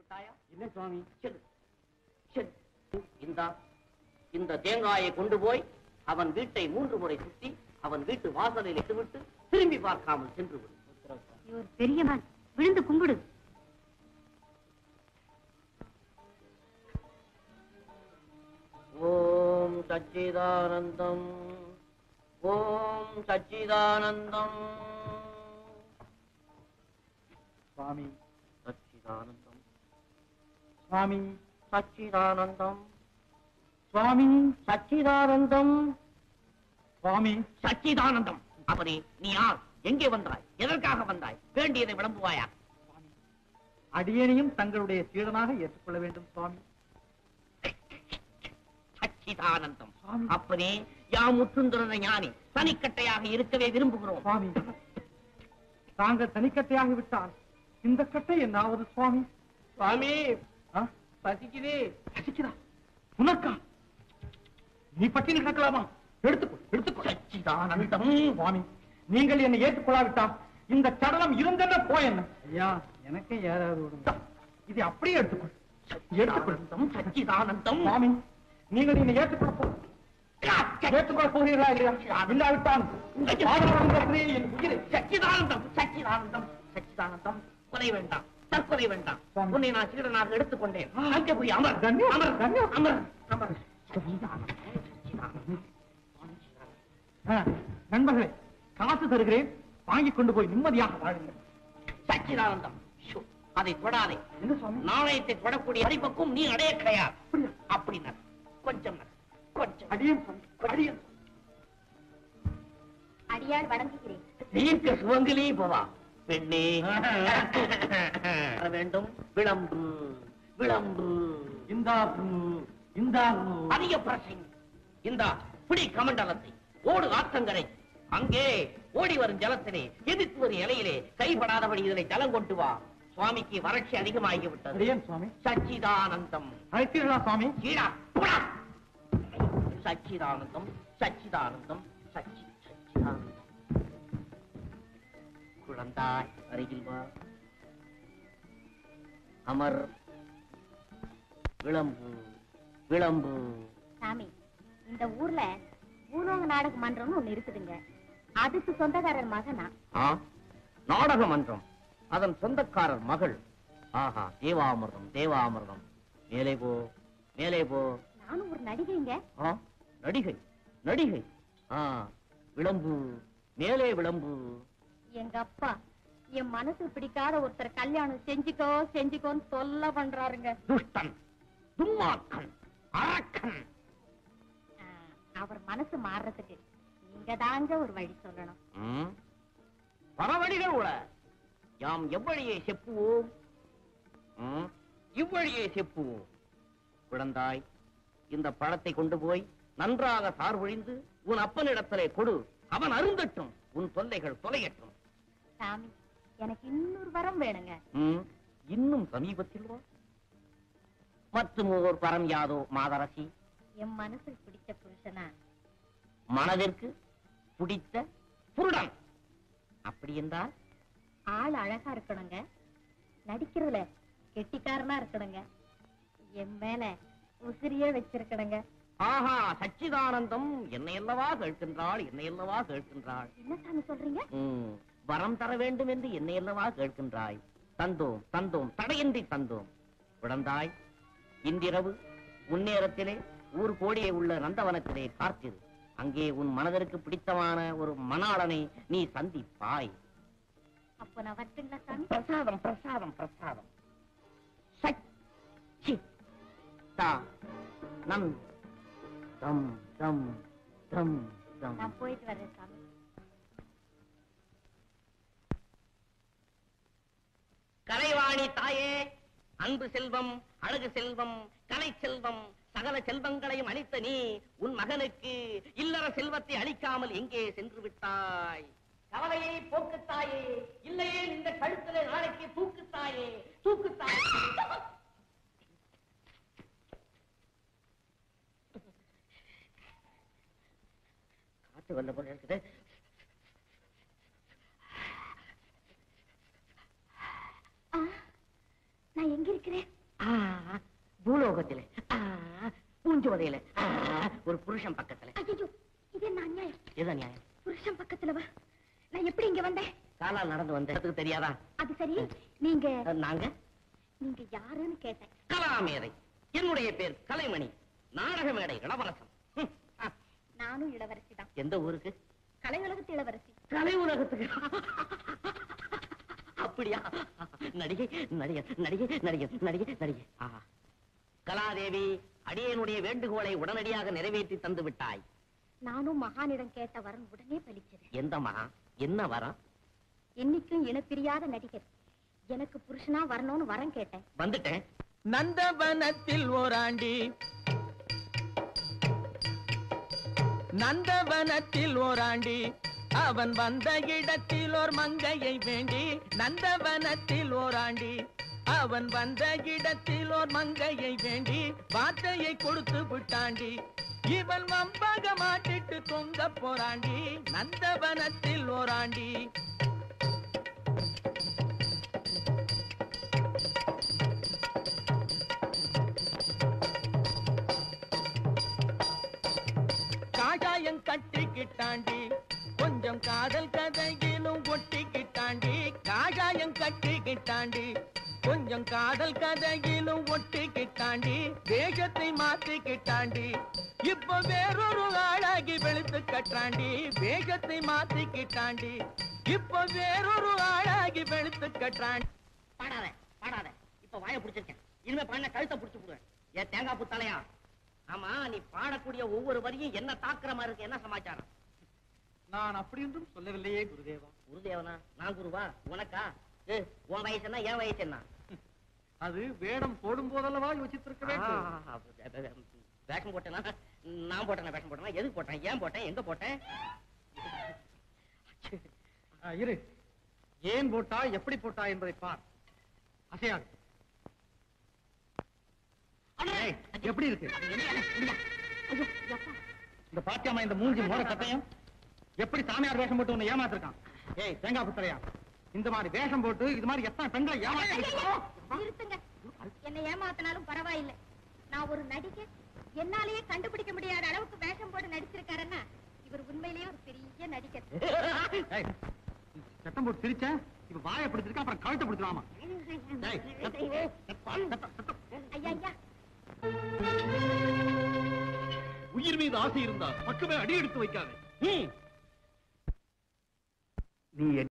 விட்டாயா இல்லை சுவாமி செல் செல் இந்தா இந்த தேங்காயை கொண்டு போய் அவன் வீட்டை மூன்று முறை சுற்றி அவன் வீட்டு வாசலில் இட்டுவிட்டு திரும்பி பார்க்காமல் சென்று விடு நீ ஒரு பெரியவன் விழுந்து கும்பிடு ஓம் சச்சிதானந்தம் ஓம் சச்சிதானந்தம் சுவாமி சச்சிதானந்தம் சுவாமி சச்சிதானந்தம் சுவாமி சச்சிதானந்தம் சுவாமி சச்சிதானந்தம் அவனே நீ யார் எங்கே வந்தாய் எதற்காக வந்தாய் வேண்டியதை விளம்புவாயா அடியேனையும் தங்களுடைய சீடனாக ஏற்றுக்கொள்ள வேண்டும் சுவாமி சச்சிதானந்தம் சுவாமி. அப்பனே யாம் முற்றுந்திருந்த ஞானி தனிக்கட்டையாக இருக்கவே விரும்புகிறோம் சுவாமி தாங்கள் தனிக்கட்டையாகி விட்டால் இந்த கட்டை என்னாவது சுவாமி சுவாமி ஆ? பசிக்குது ரசிக்கிறா உனக்கா நீ பட்டினி கிடக்கலாமா எடுத்துக்கொள் எடுத்துக்கொள் சச்சிதானந்தம் சுவாமி நீங்கள் என்னை ஏற்றுக்கொள்ளாவிட்டால் இந்த சடலம் இருந்தென்ன போயென்ன ஐயா எனக்கு ஏதாவது விடுங்க இது அப்படியே எடுத்துக்கொள் எடுத்துக்கொள் சச்சிதானந்தம் சச்சிதானந்தம் சுவாமி நீங்கள் என்னை ஏற்றுக்கொள்ள போ ஏற்றுக்கொள்ள போகிறீர்களா இல்லையா இல்லாவிட்டால் இந்த பாதகத்திலே என் உயிரை சச்சிதானந்தம் சச்சிதானந்தம் சச்சிதானந்தம் கொலை வேண்டாம் தற்கொலை வேண்டாம் சுவாமி. உன்னை நான் சீடனாக எடுத்துக்கொண்டேன் அங்கே போய் அமர் தன்யம், அமர் தன்யம். அமர் அமர் சச்சிதானந்தம் சச்சிதானந்தம் ஆ, நண்பர்களே காசு தருகிறேன் வாங்கிக் கொண்டு போய் நிம்மதியாக வாழுங்கள் சச்சிதானந்தம் ஷோ, அதை தொடாதே என்ன சுவாமி நாணயத்தை தொடக்கூடிய அறிவுக்கும் நீ அடைய கிடையாது அப்படி நட கொஞ்சம் நட கொஞ்சம் அடியும் சுவாமி அடியும் அடியாள் வணங்குகிறேன் தீர்க்க சுவங்கிலே போவா பெண்ணே வர வேண்டும் விளம்பு விளம்பு இந்த இந்த அதிக பிரசங்க இந்த பிடி கமண்டலத்தை ஓடு ஆற்றங்கரை அங்கே ஓடி வரும் ஜலத்திலே எதிர்த்து வரும் இலையிலே கைப்படாதபடி இதனை ஜலம் கொண்டு வா சுவாமிக்கு வறட்சி அதிகமாகி விட்டது அடியேன் சுவாமி சச்சிதானந்தம் அழைத்தீர்களா சுவாமி கீழா புடா. சச்சிதானந்தம் சச்சிதானந்தம் சச்சி சச்சிதானந்தம் குழந்தாய் அருகில் வா அமர் விளம்பு விளம்பு சாமி இந்த ஊர்ல பூலோக நாடக மன்றம்னு ஒண்ணு இருக்குதுங்க அதுக்கு சொந்தக்காரர் மகனா ஆ நாடக மன்றம் அதன் சொந்தக்காரர் மகள் ஆஹா தேவாமிர்தம் தேவாமிர்தம் மேலே போ மேலே போ நானும் ஒரு நடிகைங்க ஆ நடிகை நடிகை ஆ விளம்பு மேலே விளம்பு எங்க அப்பா என் மனசு பிடிக்காத ஒருத்தர் கல்யாணம் செஞ்சுக்கோ செஞ்சுக்கோன்னு தொல்லை பண்றாருங்க துஷ்டன் தும்மாக்கன் அரக்கன் ஆ, அவர் மனசு மாறுறதுக்கு நீங்க தாங்க ஒரு வழி சொல்லணும் ம்? பரவழிகள் உள யாம் எவ்வழியை செப்புவோம் ம்? இவ்வழியை செப்புவோம் குழந்தாய் இந்த பழத்தை கொண்டு போய் நன்றாக சார்பொழிந்து உன் அப்பனிடத்திலே கொடு அவன் அருந்தட்டும் உன் தொல்லைகள் தொலையட்டும் சாமி எனக்கு இன்னொரு வரம் வேணுங்க ம், இன்னும் சமீபத்தில் வா மற்றும் ஓர் பரம் யாதோ மாதரசி என் மனசுக்கு பிடிச்ச புருஷனா மனதிற்கு பிடித்த புருடன் அப்படி என்றால் ஆள் அழகா இருக்கணுங்க நடிக்கிறதுல கெட்டிக்காரனா இருக்கணுங்க என் மேல உசிரியே வச்சிருக்கணுங்க ஆஹா சச்சிதானந்தம் என்னை அல்லவா கேட்கின்றாள் என்னை அல்லவா கேட்கின்றாள் என்ன சாமி சொல்றீங்க ம், வரம் தர வேண்டும் என்று என்னை அல்லவா கேட்கின்றாய் தந்தோம் தந்தோம் தடையின்றி தந்தோம் குழந்தாய் இன்றிரவு முன்னேரத்திலே ஊர் கோடியே உள்ள நந்தவனத்திலே பார்த்திரு அங்கே உன் மனதிற்கு பிடித்தமான ஒரு மணாளனை நீ சந்திப்பாய் அப்போ நான் வரட்டுங்களா சாமி பிரசாதம் பிரசாதம் பிரசாதம் சச்சி தா நம் தம் தம் தம் தம் நான் போயிட்டு வர்றேன் சாமி கலைவாணி தாயே அன்பு செல்வம் அழகு செல்வம் கலை செல்வம் சகல செல்வங்களையும் அளித்த நீ உன் மகனுக்கு இல்லற செல்வத்தை அளிக்காமல் எங்கே சென்று விட்டாய் கவலையை போக்குத்தாயே இல்லையே இந்த கழுத்திலே நாளைக்கு தூக்குத்தாயே தூக்குத்தாயே காத்து வந்த போல இருக்குது ஆ, நான் எங்க இருக்கிறேன் பூலோகத்திலே ஆ, பூஞ்சோதையில ஆ, ஒரு புருஷன் பக்கத்துல ஐயோ இது என்ன அநியாயம் இதுதான் நியாயம் புருஷன் பக்கத்துல வா நான் எப்படி இங்க வந்தேன் காலால் நடந்து வந்த இடத்துக்கு தெரியாதா அது சரி நீங்க நாங்க நீங்க யாருன்னு கேட்டேன் கலாமேதை என்னுடைய பேர் கலைமணி நாடக மேடை இளவரசன் ஹம், ஆ, நானும் இளவரசி தான் எந்த ஊருக்கு கலை உலகத்து இளவரசி கலை உலகத்துக்கு அப்படியா நடிகை நடிகை நடிகை நடிகை நடிகை நடிகை ஆஹா. கலாதேவி அடியனுடைய வேண்டுகோளை உடனடியாக நிறைவேற்றி தந்து விட்டாய் நானும் மகானிடம் கேட்ட வரன் உடனே பலிச்சது எந்த மகா என்ன வரம் என்னைக்கும் இனப்பிரியாத நடிகர் எனக்கு புருஷனா வரணும்னு வரம் கேட்டேன் வந்துட்டேன் நந்தவனத்தில் ஓராண்டி நந்தவனத்தில் ஓராண்டி அவன் வந்த இடத்தில் ஓர் மங்கையை வேண்டி நந்தவனத்தில் ஓராண்டி அவன் வந்த இடத்தில் ஓர் மங்கையை வேண்டி வார்த்தையை கொடுத்து விட்டாண்டி இவன் வம்பக மாட்டிட்டு தொங்க போறாண்டி நந்தவனத்தில் ஓராண்டி காஷாயம் கட்டிக்கிட்டாண்டி கொஞ்சம் காதல் கதையிலும் ஒட்டிக்கிட்டாண்டி காஷாயம் கட்டிக்கிட்டாண்டி கொஞ்சம் காதல் கதையிலும் ஒட்டிக்கிட்டாண்டி வேஷத்தை மாத்திக்கிட்டாண்டி இப்ப வேறொரு ஆளாகி வெளுத்து கட்டாண்டி வேஷத்தை மாத்திக்கிட்டாண்டி இப்ப வேறொரு ஆளாகி வெளுத்து கட்டாண்டி பாடாத பாடாத இப்ப வாயை பிடிச்சிருக்கேன் இனிமே பாடின கழுத்தை பிடிச்சு போடுவேன் ஏன் தேங்காய் புத்தாலையா ஆமா நீ பாடக்கூடிய ஒவ்வொரு வரியும் என்ன தாக்குற மாதிரி இருக்கு என்ன சமாச்சாரம் நான் அப்படி ஒன்றும் சொல்லவில்லையே குருதேவா குருதேவனா நான் குருவா உனக்கா ஏ, உன் வயசு என்ன என் வயசு என்ன அது வேடம் போடும் போதல்லவா யோசித்திருக்க வேண்டும் ஆ, வேஷம் போட்டேனா நான் போட்டேனா வேஷம் போட்டேனா எதுக்கு போட்டேன் ஏன் போட்டேன் எங்க போட்டேன் ஆ, இரு ஏன் போட்டா எப்படி போட்டா என்பதை பார் அசையாது ஏய், எப்படி இருக்கு ஐயோ எப்பா இந்த பாத்தியாமா இந்த மூஞ்சி மோர கட்டையும் எப்படி சாமியார் வேஷம் போட்டு உன்னை ஏமாத்திருக்கான் ஏய் தேங்காய் புத்தரையா இந்த மாதிரி வேஷம் போட்டு இது மாதிரி எத்தனை பெண்களை ஏமாத்தி நிறுத்துங்க என்னை ஏமாத்தினாலும் பரவாயில்லை நான் ஒரு நடிகை என்னாலேயே கண்டுபிடிக்க முடியாத அளவுக்கு வேஷம் போட்டு நடிச்சிருக்காருன்னா இவர் உண்மையிலேயே ஒரு பெரிய நடிகர் ஏய், சத்தம் போட்டு சிரிச்சேன் இப்ப வாயை பிடிச்சிருக்க அப்புறம் கழுத்தை பிடிச்சிருவாமா ஏய், சத்தம், சத்தம், சத்தம். ஐயா ஐயா உயிர் மீது ஆசை இருந்தா பக்கமே அடி எடுத்து வைக்காது நீ